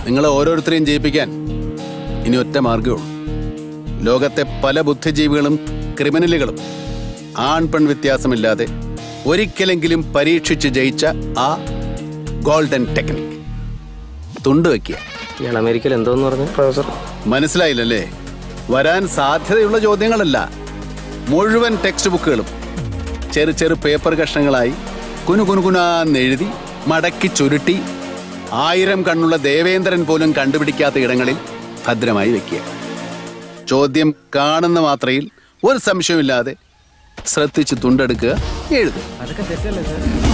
നിങ്ങളെ ഓരോരുത്തരെയും ജയിപ്പിക്കാൻ ഇനി ഒറ്റ മാർഗ്ഗമേ ഉള്ളൂ ലോകത്തെ പല ബുദ്ധിജീവികളും ക്രിമിനലുകളും ആൺ പെൺ വ്യത്യാസമില്ലാതെ ഒരിക്കലെങ്കിലും പരീക്ഷിച്ച് ജയിച്ച ആ ഗോൾഡൻ ടെക്നിക് തുണ്ട് വയ്ക്കുക ഇയാൾ അമേരിക്കയിൽ എന്തോന്ന് പറഞ്ഞു പ്രൊഫസർ മനസ്സിലായില്ലല്ലേ വരാൻ സാധ്യതയുള്ള ചോദ്യങ്ങളല്ല മുഴുവൻ ടെക്സ്റ്റ് ബുക്കുകളും ചെറു ചെറു പേപ്പർ കഷ്ണങ്ങളായി കുനു കുനു കുനാന്ന് എഴുതി മടക്കി ചുരുട്ടി ആയിരം കണ്ണുള്ള ദേവേന്ദ്രൻ പോലും കണ്ടുപിടിക്കാത്ത ഇടങ്ങളിൽ ഭദ്രമായി വെക്കുക ചോദ്യം കാണുന്ന മാത്രയിൽ ഒരു സംശയമില്ലാതെ ശ്രദ്ധിച്ച് തുണ്ടെടുക്കുക എഴുതുക അതൊക്കെ തെറ്റല്ലേ സാർ